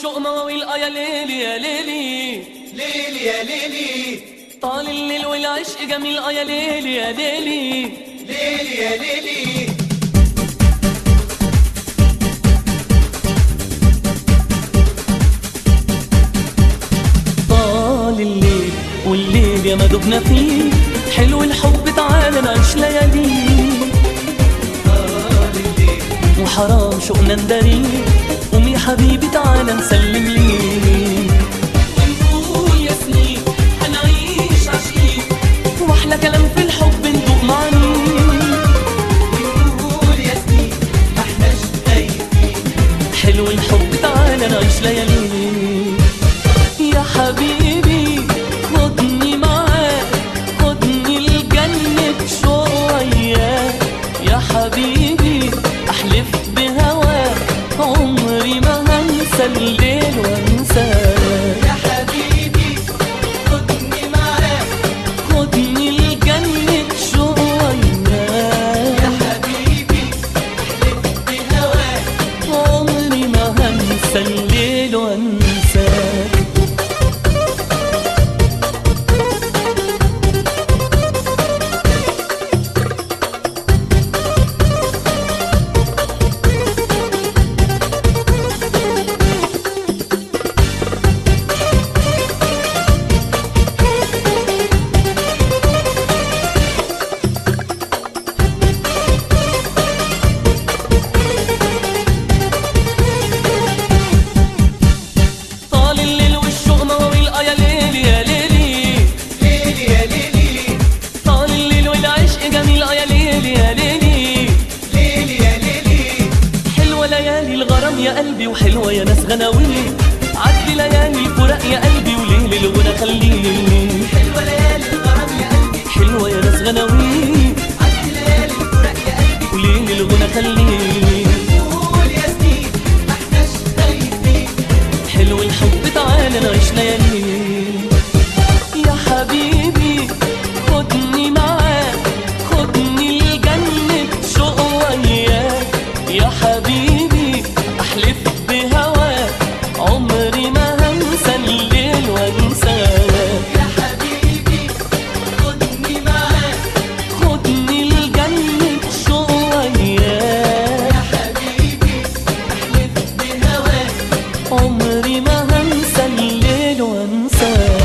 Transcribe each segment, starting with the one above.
والشوق مواويل آه يا ليلي يا ليلي ليلي يا ليلي طال الليل والعشق جميل آه يا ليلي يا ليلي ليلي يا ليلي طال الليل والليل يا ما دبنا فيه حلو الحب تعالى نعيش لياليه طال الليل وحرام شوقنا نداريه قوم يا حبيبي تعالى نسلم ليه ونقول يا سنين هنعيش عشقين واحلى كلام في الحب ندوق معانيه ونقول يا سنين ما احناش خايفين حلو الحب تعالى نعيش لياليه يا حبيبي خدني معاك خدني لجنة شوية يا حبيبي أحلف بهواك عمري ما هنسى الليل وانساك يا حبيبي خدني معاك خدني لجنة شوية يا حبيبي احلف بهواك عمري ما هنسى الليل وانساك طال الليل والشوق مواويل آه يا ليلي يا ليلي ليلي يا ليلي طال الليل والعشق جميل آه يا ليلي يا ليلي ليلي يا ليلي حلوة ليالي الغرام يا قلبي وحلوة يا ناس غناوي عدي ليالي الفراق يا قلبي وليل الغنى خليني حلوة ليالي الغرام يا قلبي حلوة يا ناس غناوي عدي ليالي الفراق يا قلبي وليل الغنى خليني قول يا سنين ما احناش خايفين حلو الحب تعالى نعيش ليالي يا حبيبي خدني معاك خدني لجنة شوق وياك يا حبيبي أحلف بهواك عمري ما هنسى الليل وانساك يا حبيبي خدني معاك خدني لجنة شوق وياك يا حبيبي احلف بهواك عمري ما هنسى الليل وانساك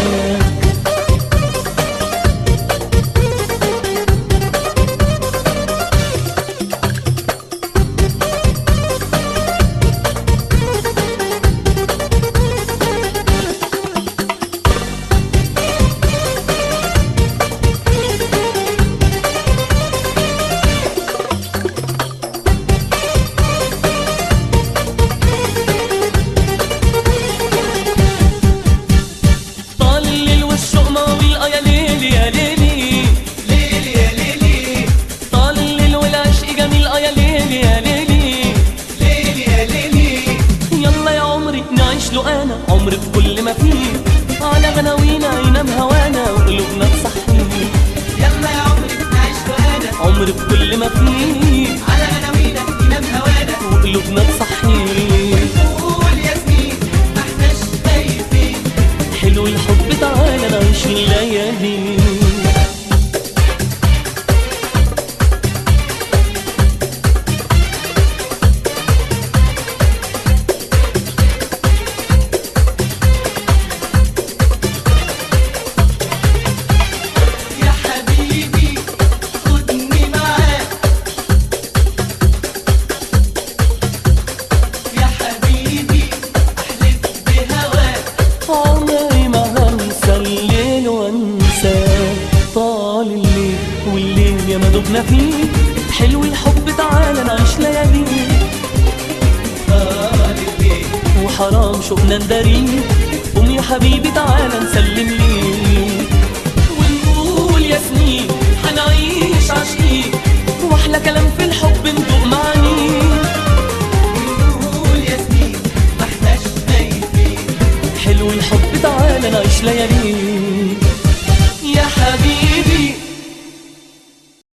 طال الليل والشوق مواويل اه يا ليلي يا ليلي ليلي يا ليلي طال الليل والعشق جميل اه يا ليلي يا ليلي ليلي يا ليلي يلا يا عمري نعيش له انا عمري بكل ما فيه على غناوينا ينام هوانا وقلوبنا تصحيه يلا يا عمري نعيش وانا عمري بكل ما فيه على غناوينا ينام هوانا وقلوبنا تصحيه قول يا سنين ما احناش خايفين حلو الحب تعالى نعيش الليالي يا حبيبي خدني معاك يا حبيبي احلف بهواك عمري ما هنسى الليل وانساه طال الليل والليل يا ما دبنا فيه حلو الحب تعالى نعيش ليالي طال الليل وحرام شوقنا نداريه قوم يا حبيبي تعالى نسلم ليه ونقول يا سنين هنعيش عشقين واحلى كلام في الحب ندوق معانيه قول يا سنين ما احناش خايفين حلو الحب تعالى نعيش ليالي